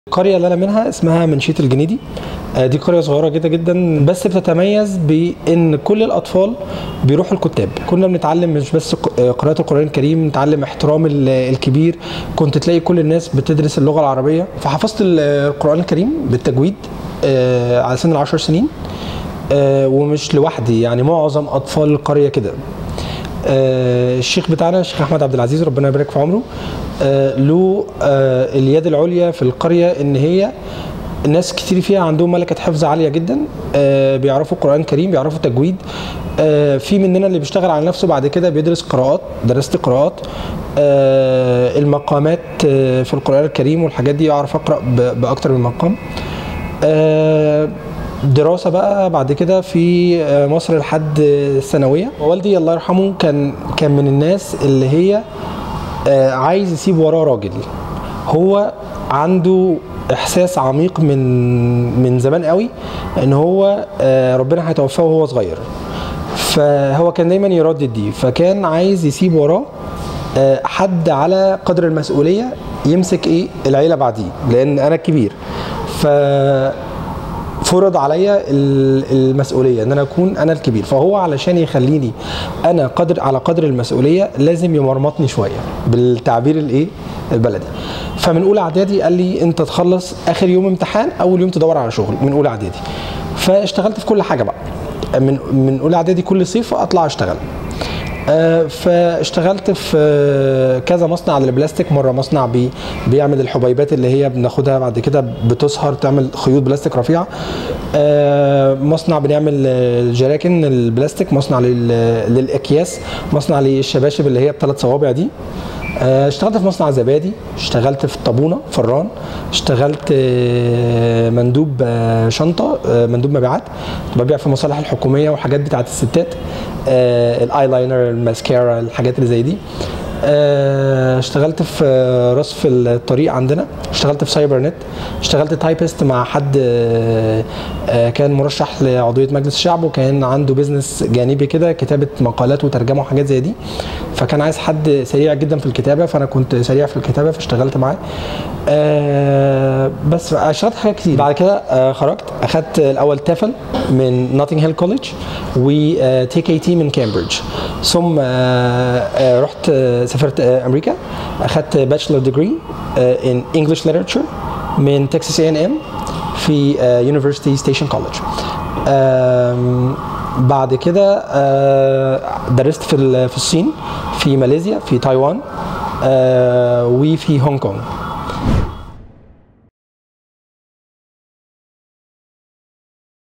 القريه اللي انا منها اسمها منشيه الجنيدي آه، دي قريه صغيره جدا جدا بس بتتميز بان كل الاطفال بيروحوا الكتاب كنا بنتعلم مش بس ق- آه، قراءه القران الكريم نتعلم احترام ال- الكبير كنت تلاقي كل الناس بتدرس اللغه العربيه فحفظت ال- القران الكريم بالتجويد آه، على سن العشر سنين آه، ومش لوحدي يعني معظم اطفال القريه كده آه، الشيخ بتاعنا الشيخ احمد عبد العزيز ربنا يبارك في عمره آه، له آه، اليد العليا في القريه ان هي ناس كتير فيها عندهم ملكه حفظ عاليه جدا آه، بيعرفوا القران الكريم بيعرفوا تجويد آه، في مننا اللي بيشتغل على نفسه بعد كده بيدرس قراءات درست قراءات آه، المقامات آه، في القران الكريم والحاجات دي اعرف اقرا ب- باكتر من مقام آه، دراسه بقى بعد كده في آه، مصر لحد الثانويه والدي الله يرحمه كان كان من الناس اللي هي آه، عايز يسيب وراه راجل هو عنده احساس عميق من من زمان قوي ان هو آه، ربنا هيتوفاه وهو صغير فهو كان دايما يردد دي فكان عايز يسيب وراه آه، حد على قدر المسؤوليه يمسك ايه العيله بعديه لان انا الكبير ف فرض عليا ال- المسؤوليه ان انا اكون انا الكبير فهو علشان يخليني انا قدر على قدر المسؤوليه لازم يمرمطني شويه بالتعبير الايه البلدي فمن اولى اعدادي قال لي انت تخلص اخر يوم امتحان اول يوم تدور على شغل من اولى اعدادي فاشتغلت في كل حاجه بقى من من اولى اعدادي كل صيف اطلع اشتغل آه، فاشتغلت في آه، كذا مصنع للبلاستيك مره مصنع بي بيعمل الحبيبات اللي هي بناخدها بعد كده بتصهر تعمل خيوط بلاستيك رفيعه آه، مصنع بنعمل آه، الجراكن البلاستيك مصنع لل- للاكياس مصنع للشباشب اللي هي بثلاث صوابع دي آه، اشتغلت في مصنع زبادي اشتغلت في الطابونه فران اشتغلت آه، مندوب آه، شنطه آه، مندوب مبيعات كنت ببيع في المصالح الحكوميه والحاجات بتاعت الستات آه، الايلاينر الماسكارا الحاجات اللي زي دي آه، اشتغلت في آه، رصف الطريق عندنا اشتغلت في سايبر نت اشتغلت تايبست مع حد آه، آه، كان مرشح لعضويه مجلس الشعب وكان عنده بيزنس جانبي كده كتابه مقالات وترجمه وحاجات زي دي فكان عايز حد سريع جدا في الكتابه فانا كنت سريع في الكتابه فاشتغلت معاه آه، بس اشتغلت حاجات كتير بعد كده آه، خرجت اخدت الاول تافل من نوتنج هيل كوليدج وتي كي تي من كامبريدج ثم آه، آه، رحت آه، سافرت آه، امريكا اخدت باتشلر ديجري ان انجلش ليترشر من تكساس اي ان ام في يونيفرسيتي ستيشن كوليدج بعد كده آه، درست في ال- في الصين في ماليزيا في تايوان آه، وفي هونج كونج